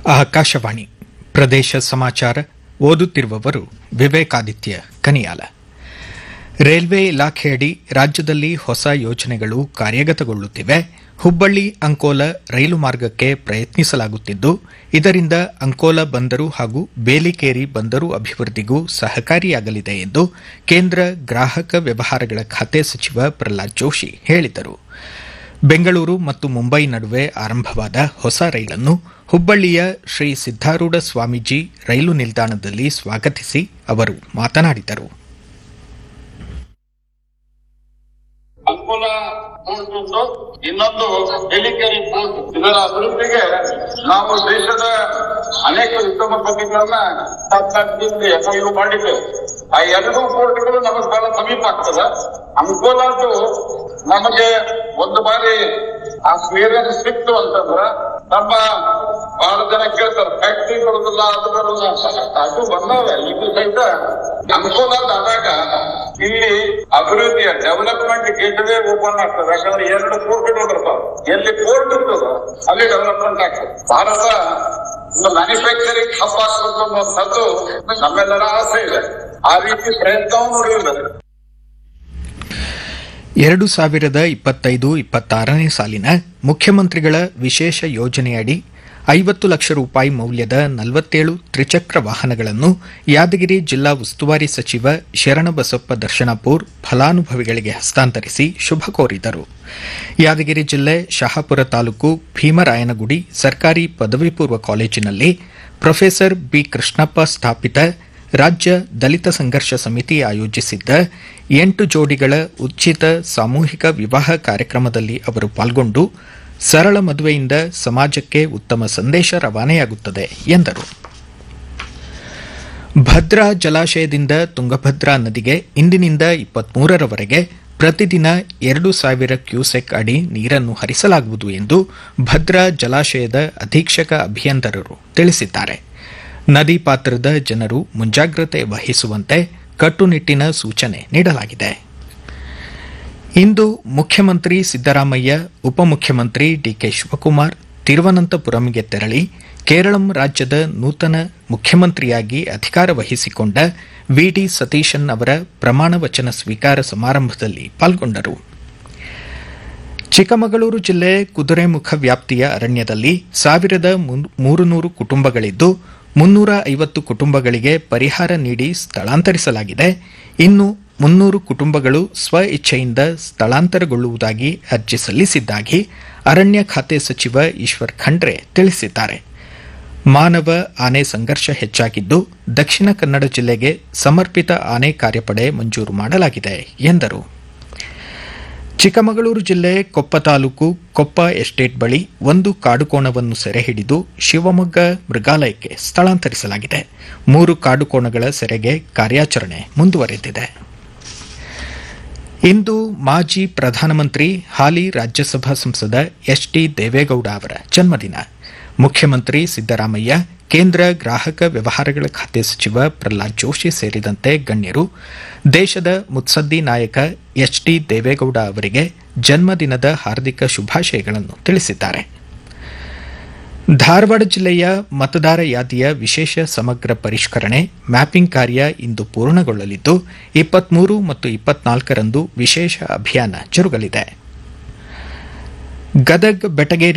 ಆಕಾಶವಾಣಿ ಪ್ರದೇಶ ಸಮಾಚಾರ ಓದುತ್ತಿರುವವರು ವಿವೇಕಾದಿತ್ಯ ಕನಿಯಾಲ ರೈಲ್ವೆ ಇಲಾಖೆಯಡಿ ರಾಜ್ಯದಲ್ಲಿ ಹೊಸ ಯೋಜನೆಗಳು ಕಾರ್ಯಗತಗೊಳ್ಳುತ್ತಿವೆ ಹುಬ್ಬಳ್ಳಿ ಅಂಕೋಲ ರೈಲು ಮಾರ್ಗಕ್ಕೆ ಪ್ರಯತ್ನಿಸಲಾಗುತ್ತಿದ್ದು ಇದರಿಂದ ಅಂಕೋಲ ಬಂದರು ಹಾಗೂ ಬೇಲಿಕೇರಿ ಬಂದರು ಅಭಿವೃದ್ಧಿಗೂ ಸಹಕಾರಿಯಾಗಲಿದೆ ಎಂದು ಕೇಂದ್ರ ಗ್ರಾಹಕ ವ್ಯವಹಾರಗಳ ಖಾತೆ ಸಚಿವ ಪ್ರಹ್ಲಾದ್ ಜೋಶಿ ಹೇಳಿದರು ಬೆಂಗಳೂರು ಮತ್ತು ಮುಂಬೈ ನಡುವೆ ಆರಂಭವಾದ ಹೊಸ ರೈಲನ್ನು ಹುಬ್ಬಳ್ಳಿಯ ಶ್ರೀ ಸಿದ್ದಾರೂಢ ಸ್ವಾಮೀಜಿ ರೈಲು ನಿಲ್ದಾಣದಲ್ಲಿ ಸ್ವಾಗತಿಸಿ ಅವರು ಮಾತನಾಡಿದರು ಅನುಕೂಲ ಮೂಡಿಸುವುದು ಇನ್ನೊಂದು ಬೇಲಿಕೇರಿ ಪೋರ್ಟ್ ಇದರ ಅಭಿವೃದ್ಧಿಗೆ ನಾವು ದೇಶದ ಅನೇಕ ಉದ್ಯಮಪತಿಗಳನ್ನ ಸರ್ಕಾರದಿಂದ ಎಫ್ಐಯು ಮಾಡಿದ್ದೇವೆ ಆ ಎರಡೂ ಪೋರ್ಟ್ಗಳು ನಮಗೆ ಬಹಳ ಸಮೀಪ ಆಗ್ತದ ಅಂಕೋಲಾದು ನಮಗೆ ಒಂದು ಬಾರಿ ಆ ಕ್ಲಿಯರೆನ್ಸ್ ಸಿಕ್ತು ಅಂತಂದ್ರ ನಮ್ಮ ಬಹಳ ಜನ ಕೇಳ್ತಾರೆ ಫ್ಯಾಕ್ಟ್ರಿ ಬರುದಿಲ್ಲ ಅದು ಬರುದಿಲ್ಲ ಅದು ಬಂದವೆ ಇದು ಸಹಿತ ಅನುಕೂಲದ ಆದಾಗ ಇಲ್ಲಿ ಅಭಿವೃದ್ಧಿಯ ಡೆವಲಪ್ಮೆಂಟ್ ಗೇಟ್ವೇ ಓಪನ್ ಆಗ್ತದೆ ಯಾಕಂದ್ರೆ ಎರಡು ಪೋರ್ಟ್ಗಳು ಬರ್ತಾವ ಎಲ್ಲಿ ಪೋರ್ಟ್ ಇರ್ತದ ಅಲ್ಲಿ ಡೆವಲಪ್ಮೆಂಟ್ ಆಗ್ತದೆ ಭಾರತ ಒಂದು ಮ್ಯಾನುಫ್ಯಾಕ್ಚರಿಂಗ್ ಹಬ್ ಆಗ್ಬೇಕು ಅನ್ನುವಂಥದ್ದು ನಮ್ಮೆಲ್ಲರ ಆಸೆ ಇದೆ ಆ ರೀತಿ ಪ್ರಯತ್ನವೂ ನಡೆಯುತ್ತದೆ ಎರಡು ಸಾವಿರದ ಇಪ್ಪತ್ತೈದು ಇಪ್ಪತ್ತಾರನೇ ಸಾಲಿನ ಮುಖ್ಯಮಂತ್ರಿಗಳ ವಿಶೇಷ ಯೋಜನೆಯಡಿ ಐವತ್ತು ಲಕ್ಷ ರೂಪಾಯಿ ಮೌಲ್ಯದ ನಲವತ್ತೇಳು ತ್ರಿಚಕ್ರ ವಾಹನಗಳನ್ನು ಯಾದಗಿರಿ ಜಿಲ್ಲಾ ಉಸ್ತುವಾರಿ ಸಚಿವ ಶರಣಬಸಪ್ಪ ದರ್ಶನಾಪುರ್ ಫಲಾನುಭವಿಗಳಿಗೆ ಹಸ್ತಾಂತರಿಸಿ ಶುಭ ಕೋರಿದರು ಯಾದಗಿರಿ ಜಿಲ್ಲೆ ಶಹಾಪುರ ತಾಲೂಕು ಭೀಮರಾಯನಗುಡಿ ಸರ್ಕಾರಿ ಪದವಿ ಪೂರ್ವ ಕಾಲೇಜಿನಲ್ಲಿ ಪ್ರೊಫೆಸರ್ ಬಿ ಕೃಷ್ಣಪ್ಪ ಸ್ಥಾಪಿತ ರಾಜ್ಯ ದಲಿತ ಸಂಘರ್ಷ ಸಮಿತಿ ಆಯೋಜಿಸಿದ್ದ ಎಂಟು ಜೋಡಿಗಳ ಉಚಿತ ಸಾಮೂಹಿಕ ವಿವಾಹ ಕಾರ್ಯಕ್ರಮದಲ್ಲಿ ಅವರು ಪಾಲ್ಗೊಂಡು ಸರಳ ಮದುವೆಯಿಂದ ಸಮಾಜಕ್ಕೆ ಉತ್ತಮ ಸಂದೇಶ ರವಾನೆಯಾಗುತ್ತದೆ ಎಂದರು ಭದ್ರಾ ಜಲಾಶಯದಿಂದ ತುಂಗಭದ್ರಾ ನದಿಗೆ ಇಂದಿನಿಂದ ಇಪ್ಪತ್ಮೂರರವರೆಗೆ ಪ್ರತಿದಿನ ಎರಡು ಸಾವಿರ ಕ್ಯೂಸೆಕ್ ಅಡಿ ನೀರನ್ನು ಹರಿಸಲಾಗುವುದು ಎಂದು ಭದ್ರಾ ಜಲಾಶಯದ ಅಧೀಕ್ಷಕ ಅಭಿಯಂತರರು ತಿಳಿಸಿದ್ದಾರೆ ನದಿ ಪಾತ್ರದ ಜನರು ಮುಂಜಾಗ್ರತೆ ವಹಿಸುವಂತೆ ಕಟ್ಟುನಿಟ್ಟಿನ ಸೂಚನೆ ನೀಡಲಾಗಿದೆ ಇಂದು ಮುಖ್ಯಮಂತ್ರಿ ಸಿದ್ದರಾಮಯ್ಯ ಉಪಮುಖ್ಯಮಂತ್ರಿ ಡಿಕೆ ಶಿವಕುಮಾರ್ ತಿರುವನಂತಪುರಂಗೆ ತೆರಳಿ ಕೇರಳಂ ರಾಜ್ಯದ ನೂತನ ಮುಖ್ಯಮಂತ್ರಿಯಾಗಿ ಅಧಿಕಾರ ವಹಿಸಿಕೊಂಡ ವಿಡಿ ಸತೀಶನ್ ಅವರ ಪ್ರಮಾಣ ವಚನ ಸ್ವೀಕಾರ ಸಮಾರಂಭದಲ್ಲಿ ಪಾಲ್ಗೊಂಡರು ಚಿಕ್ಕಮಗಳೂರು ಜಿಲ್ಲೆ ಕುದುರೆಮುಖ ವ್ಯಾಪ್ತಿಯ ಅರಣ್ಯದಲ್ಲಿ ಸಾವಿರದ ಮೂರುನೂರು ಕುಟುಂಬಗಳಿದ್ದು ಮುನ್ನೂರ ಐವತ್ತು ಕುಟುಂಬಗಳಿಗೆ ಪರಿಹಾರ ನೀಡಿ ಸ್ಥಳಾಂತರಿಸಲಾಗಿದೆ ಇನ್ನು ಮುನ್ನೂರು ಕುಟುಂಬಗಳು ಸ್ವ ಇಚ್ಛೆಯಿಂದ ಸ್ಥಳಾಂತರಗೊಳ್ಳುವುದಾಗಿ ಅರ್ಜಿ ಸಲ್ಲಿಸಿದ್ದಾಗಿ ಅರಣ್ಯ ಖಾತೆ ಸಚಿವ ಈಶ್ವರ್ ಖಂಡ್ರೆ ತಿಳಿಸಿದ್ದಾರೆ ಮಾನವ ಆನೆ ಸಂಘರ್ಷ ಹೆಚ್ಚಾಗಿದ್ದು ದಕ್ಷಿಣ ಕನ್ನಡ ಜಿಲ್ಲೆಗೆ ಸಮರ್ಪಿತ ಆನೆ ಕಾರ್ಯಪಡೆ ಮಂಜೂರು ಮಾಡಲಾಗಿದೆ ಎಂದರು ಚಿಕ್ಕಮಗಳೂರು ಜಿಲ್ಲೆ ಕೊಪ್ಪ ತಾಲೂಕು ಕೊಪ್ಪ ಎಸ್ಟೇಟ್ ಬಳಿ ಒಂದು ಕಾಡುಕೋಣವನ್ನು ಸೆರೆಹಿಡಿದು ಶಿವಮೊಗ್ಗ ಮೃಗಾಲಯಕ್ಕೆ ಸ್ಥಳಾಂತರಿಸಲಾಗಿದೆ ಮೂರು ಕಾಡುಕೋಣಗಳ ಸೆರೆಗೆ ಕಾರ್ಯಾಚರಣೆ ಮುಂದುವರೆದಿದೆ ಇಂದು ಮಾಜಿ ಪ್ರಧಾನಮಂತ್ರಿ ಹಾಲಿ ರಾಜ್ಯಸಭಾ ಸಂಸದ ಎಚ್ ಡಿ ದೇವೇಗೌಡ ಅವರ ಜನ್ಮದಿನ ಮುಖ್ಯಮಂತ್ರಿ ಸಿದ್ದರಾಮಯ್ಯ ಕೇಂದ್ರ ಗ್ರಾಹಕ ವ್ಯವಹಾರಗಳ ಖಾತೆ ಸಚಿವ ಪ್ರಹ್ಲಾದ್ ಜೋಶಿ ಸೇರಿದಂತೆ ಗಣ್ಯರು ದೇಶದ ಮುತ್ಸದ್ದಿ ನಾಯಕ ಎಚ್ ಡಿ ದೇವೇಗೌಡ ಅವರಿಗೆ ಜನ್ಮದಿನದ ಹಾರ್ದಿಕ ಶುಭಾಶಯಗಳನ್ನು ತಿಳಿಸಿದ್ದಾರೆ ಧಾರವಾಡ ಜಿಲ್ಲೆಯ ಮತದಾರ ಯಾದಿಯ ವಿಶೇಷ ಸಮಗ್ರ ಪರಿಷ್ಕರಣೆ ಮ್ಯಾಪಿಂಗ್ ಕಾರ್ಯ ಇಂದು ಪೂರ್ಣಗೊಳ್ಳಲಿದ್ದು ಇಪ್ಪತ್ಮೂರು ಮತ್ತು ಇಪ್ಪತ್ನಾಲ್ಕರಂದು ವಿಶೇಷ ಅಭಿಯಾನ ಜರುಗಲಿದೆ ಗದಗ್ ಬೆಟಗೇರಿ